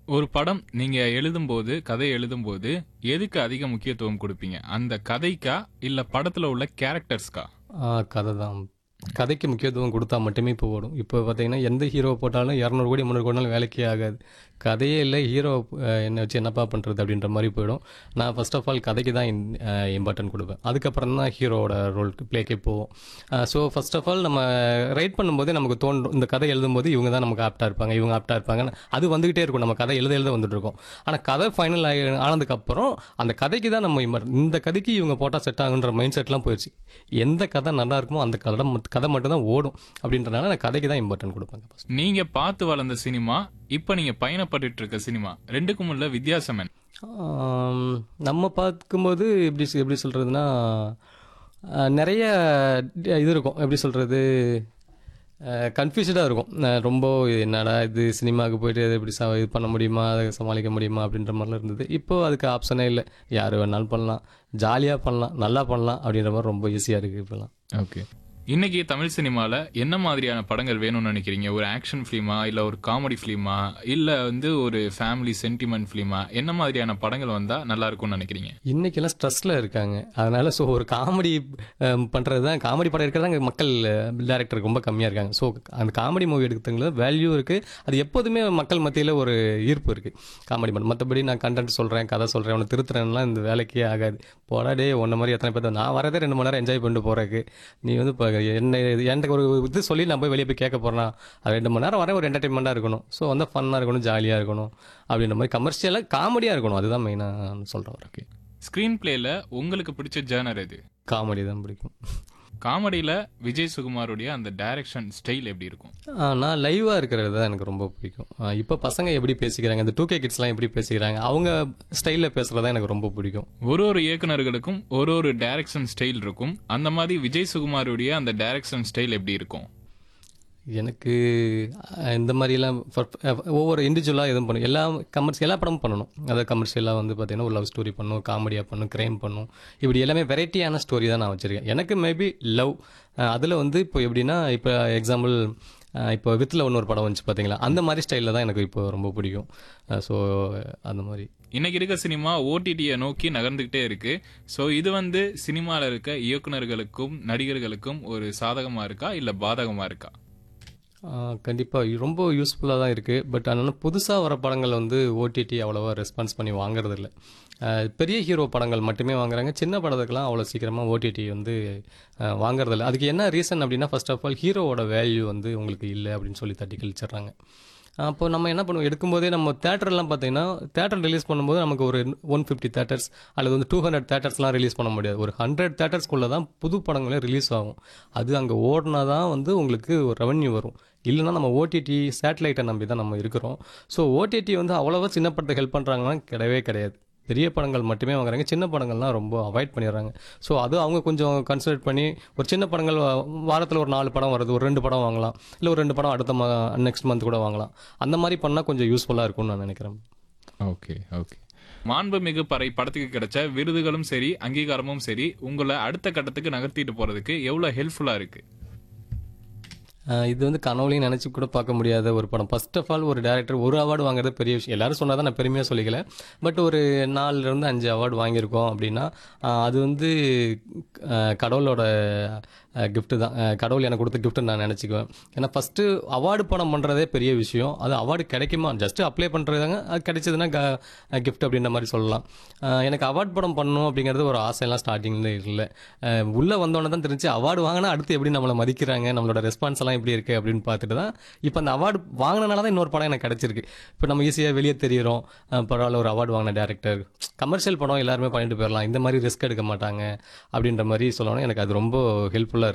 ஒரு படம் நீங்க எழுதும்போது கதை எழுதும்போது எதுக்கு அதிக முக்கியத்துவம் கொடுப்பீங்க அந்த கதைக்கா இல்ல படத்துல உள்ள கேரக்டர்ஸ்க்கா ஆ, கதை தான் கதைக்கு முக்கியத்துவம் கொடுத்தா மட்டுமே இப்போ ஓடும் இப்போ பார்த்தீங்கன்னா எந்த ஹீரோ போட்டாலும் இரநூறு கோடி முந்நூறு கோடினாலும் வேலைக்கே ஆகாது கதையே இல்லை ஹீரோ என்ன வச்சு என்னப்பா பண்ணுறது அப்படின்ற மாதிரி போயிடும் நான் ஃபர்ஸ்ட் ஆஃப் ஆல் கதைக்கு தான் இம்பார்ட்டன்ட் கொடுப்பேன் அதுக்கப்புறம் தான் ஹீரோவோட ரோல் ப்ளேக்கே போவோம் ஸோ ஃபர்ஸ்ட் ஆஃப் ஆல் நம்ம ரைட் பண்ணும்போதே நமக்கு தோன்றும் இந்த கதை எழுதும்போது இவங்க தான் நமக்கு ஆப்டாக இருப்பாங்க இவங்க ஆப்டாக இருப்பாங்க அது வந்துகிட்டே இருக்கும் நம்ம கதை எழுத எழுத வந்துட்டு இருக்கும் ஆனால் கதை ஃபைனல் ஆகி ஆனதுக்கப்புறம் அந்த கதைக்கு தான் நம்ம இம்மர் இந்த கதைக்கு இவங்க போட்டால் செட் ஆகுன்ற மைண்ட் செட்லாம் போயிடுச்சு எந்த கதை நல்லா இருக்குமோ அந்த கதை மட்- கதை மட்டும் தான் ஓடும் அப்படின்றனால நான் கதைக்கு தான் இம்பார்ட்டன்ட் கொடுப்பேன் first. நீங்க பார்த்து வளர்ந்த சினிமா இப்ப நீங்க பயணப்பட்டுட்டு இருக்க சினிமா ரெண்டுக்கும் உள்ள வித்தியாசம் என்ன ஆம், நம்ம பார்க்கும்போது எப்படி சொ- எப்படி சொல்கிறதுனா நிறைய இது இருக்கும் எப்படி சொல்கிறது கன்ஃபியூஸ்டாக இருக்கும் அஹ் ரொம்ப என்னடா இது சினிமாவுக்கு போயிட்டு இதை எப்படி ச இது பண்ண முடியுமா அதை சமாளிக்க முடியுமா அப்படின்ற மாதிரிலாம் இருந்தது இப்போ அதுக்கு ஆப்ஷனே இல்லை யார் வேணாலும் பண்ணலாம் ஜாலியாக பண்ணலாம் நல்லா பண்ணலாம் அப்படின்ற மாதிரி ரொம்ப ஈஸியாக இருக்குது இப்போலாம் ஓகே இன்னைக்கு தமிழ் சினிமால என்ன மாதிரியான படங்கள் வேணும்னு நினைக்கிறீங்க ஒரு ஆக்ஷன் ஃபிலிமா இல்ல ஒரு காமெடி ஃபிலிமா இல்ல வந்து ஒரு ஃபேமிலி சென்டிமெண்ட் ஃபிலிமா என்ன மாதிரியான படங்கள் வந்தா நல்லா இருக்கும்னு நினைக்கிறீங்க இன்னைக்கெல்லாம் ஸ்ட்ரெஸ்ல இருக்காங்க அதனால ஸோ ஒரு காமெடி பண்ணுறது தான் காமெடி படம் இருக்கிறது தான் மக்கள் டேரக்டர் ரொம்ப கம்மியாக இருக்காங்க ஸோ அந்த காமெடி மூவி எடுக்கிறதுங்கள வேல்யூ இருக்குது அது எப்போதுமே மக்கள் மத்தியில் ஒரு ஈர்ப்பு இருக்குது காமெடி படம் மற்றபடி நான் கண்டென்ட் சொல்கிறேன் கதை சொல்கிறேன் அவனை திருத்துறேன்லாம் இந்த வேலைக்கே ஆகாது போடா டே ஒன்றை மாதிரி எத்தனை பேர் நான் வரதே ரெண்டு மணி நேரம் என்ஜாய் பண்ணிட்டு போகிறக்கு நீ வந்து இப்போ என்ன இது- என்கிட்ட ஒரு இது சொல்லி நான் போய் வெளியே போய் கேட்க போகிறேன் அது ரெண்டு மணி நேரம் வரேன் ஒரு என்டர்டைன்மெண்ட்டாக இருக்கணும் ஸோ வந்து ஃபன்னாக இருக்கணும் ஜாலியாக இருக்கணும் அப்படின்ற மாதிரி கமர்ஷியலாக காமெடியாக இருக்கணும் அதுதான் மெயினாக சொல்கிறேன் ஓகே ஸ்கிரீன் பிளேல உங்களுக்கு பிடிச்ச ஜேனர் எது காமெடி தான் பிடிக்கும் காமெடியில விஜய் சுகுமாருடைய அந்த டைரக்ஷன் ஸ்டைல் எப்படி இருக்கும் ஆ, நான் லைவாக இருக்கிறது தான் எனக்கு ரொம்ப பிடிக்கும் ஆ, இப்போ பசங்க எப்படி பேசிக்கிறாங்க இந்த டூ கே கிட்ஸ்லாம் எப்படி பேசிக்கிறாங்க அவங்க ஸ்டைலில் பேசுகிறது தான் எனக்கு ரொம்ப பிடிக்கும் ஒரு ஒரு இயக்குனர்களுக்கும் ஒரு ஒரு டைரக்ஷன் ஸ்டைல் இருக்கும் அந்த மாதிரி விஜய் சுகுமாருடைய அந்த டைரக்ஷன் ஸ்டைல் எப்படி இருக்கும் எனக்கு ஆ, இந்த மாதிரிலாம் for- ஒவ்வொரு இண்டிவிஜுவலாக எதுவும் பண்ணும் எல்லா கமர்ஷியல் எல்லா படமும் பண்ணணும் அதாவது கமர்ஷியலாக வந்து பார்த்தீங்கன்னா ஒரு லவ் ஸ்டோரி பண்ணும் காமெடியாக பண்ணும் க்ரைம் பண்ணும் இப்படி எல்லாமே வெரைட்டியான ஸ்டோரி தான் நான் வச்சுருக்கேன் எனக்கு மேபி லவ் அதில் வந்து இப்போ எப்படின்னா இப்போ எக்ஸாம்பிள் இப்போ வித்தில் ஒன்று ஒரு படம் வந்துச்சு பார்த்தீங்களா அந்த மாதிரி ஸ்டைலில் தான் எனக்கு இப்போ ரொம்ப பிடிக்கும் ஸோ அந்த மாதிரி இன்னைக்கு இருக்க சினிமா ஓடிடியை நோக்கி நகர்ந்துகிட்டே இருக்கு சோ இது வந்து சினிமால இருக்க இயக்குனர்களுக்கும் நடிகர்களுக்கும் ஒரு சாதகமா இருக்கா இல்ல பாதகமா இருக்கா கண்டிப்பாக ரொம்ப யூஸ்ஃபுல்லாக தான் இருக்குது பட் ஆனால் புதுசாக வர படங்கள் வந்து ஓடிடி அவ்வளோவா ரெஸ்பான்ஸ் பண்ணி வாங்குறதில்ல அஹ் பெரிய ஹீரோ படங்கள் மட்டுமே வாங்குறாங்க சின்ன படத்துக்கெல்லாம் அவ்வளோ சீக்கிரமாக ஓடிடி வந்து அஹ், வாங்குறதில்ல அதுக்கு என்ன ரீசன் அப்படின்னா ஃபர்ஸ்ட் ஆஃப் ஆல் ஹீரோவோட வேல்யூ வந்து உங்களுக்கு இல்லை அப்படின்னு சொல்லி தட்டி கழிச்சிடுறாங்க அப்போ நம்ம என்ன பண்ணுவோம் எடுக்கும்போதே நம்ம தேட்டர்லாம் பார்த்தீங்கன்னா தேட்டர் ரிலீஸ் பண்ணும்போது நமக்கு ஒரு ஒன் ஃபிஃப்டி தேட்டர்ஸ் அல்லது வந்து டூ ஹண்ட்ரட் தேட்டர்ஸ்லாம் ரிலீஸ் பண்ண முடியாது ஒரு ஹண்ட்ரட் தேட்டர்ஸ்குள்ளே தான் புது படங்களே ரிலீஸ் ஆகும் அது அங்கே ஓடினா தான் வந்து உங்களுக்கு ஒரு ரெவன்யூ வரும் இல்லைன்னா நம்ம ஓடிடி சேட்டலைட்டை நம்பி தான் நம்ம இருக்கிறோம் ஸோ ஓடிடி வந்து அவ்வளோவா சின்ன படத்தை ஹெல்ப் பண்ணுறாங்கன்னா கிடையவே கிடையாது பெரிய படங்கள் மட்டுமே வாங்குறாங்க சின்ன படங்கள்லாம் ரொம்ப அவாய்ட் பண்ணிடுறாங்க ஸோ அது அவங்க கொஞ்சம் கன்சிடர் பண்ணி ஒரு சின்ன படங்கள் வாரத்தில் ஒரு நாலு படம் வருது ஒரு ரெண்டு படம் வாங்கலாம் இல்லை ஒரு ரெண்டு படம் அடுத்த நெக்ஸ்ட் மந்த் கூட வாங்கலாம் அந்த மாதிரி பண்ணால் கொஞ்சம் யூஸ்ஃபுல்லாக இருக்கும்னு நான் நினைக்கிறேன் ஓகே ஓகே மாண்புமிகு பறை படத்துக்கு கிடைச்ச விருதுகளும் சரி அங்கீகாரமும் சரி உங்களை அடுத்த கட்டத்துக்கு நகர்த்திட்டு போறதுக்கு எவ்வளவு ஹெல்ப்ஃபுல்லா இருக்கு ஆஹ் இது வந்து கனவுலையும் நினச்சி கூட பார்க்க முடியாத ஒரு படம் ஃபர்ஸ்ட் ஆஃப் ஆல் ஒரு டேரக்டர் ஒரு அவார்டு வாங்குறது பெரிய விஷயம் எல்லாரும் சொன்னால் தான் நான் பெருமையாக சொல்லிக்கல பட் ஒரு நாலுலேருந்து அஞ்சு அவார்டு வாங்கியிருக்கோம் அப்படின்னா ஆஹ் அது வந்து ஆஹ் கடவுளோட கிஃப்ட்டு தான் ஆஹ் கடவுள் எனக்கு கொடுத்த கிஃப்ட்டு நான் நினச்சிக்குவேன் ஏன்னா ஃபஸ்ட்டு அவார்டு படம் பண்ணுறதே பெரிய விஷயம் அது அவார்டு கிடைக்குமா ஜஸ்ட் அப்ளை பண்ணுறதாங்க அது கிடைச்சதுன்னா கிஃப்ட் அப்படின்ற மாதிரி சொல்லலாம் ஆஹ் எனக்கு அவார்ட் படம் பண்ணணும் அப்படிங்கிறது ஒரு ஆசையெல்லாம் ஸ்டார்டிங்கில் இல்லை உள்ளே வந்தோடனே தான் தெரிஞ்சு அவார்டு வாங்கினா அடுத்து எப்படி நம்மளை மதிக்கிறாங்க நம்மளோட ரெஸ்பான்ஸ் எல்லாம் எப்படி இருக்குது அப்படின்னு பார்த்துட்டு தான் இப்போ அந்த அவார்டு வாங்கினால தான் இன்னொரு படம் எனக்கு கிடச்சிருக்கு இப்போ நம்ம ஈஸியாக வெளியே தெரியிறோம் அஹ் பரவாயில்ல ஒரு அவார்டு வாங்கின டேரக்டர் கமர்ஷியல் படம் எல்லாருமே பண்ணிட்டு போயிடலாம் இந்த மாதிரி ரிஸ்க் எடுக்க மாட்டாங்க அப்படின்ற மாதிரி சொல்லணும் எனக்கு அது ரொம்ப ஹெல்ப்ஃபுல்லாக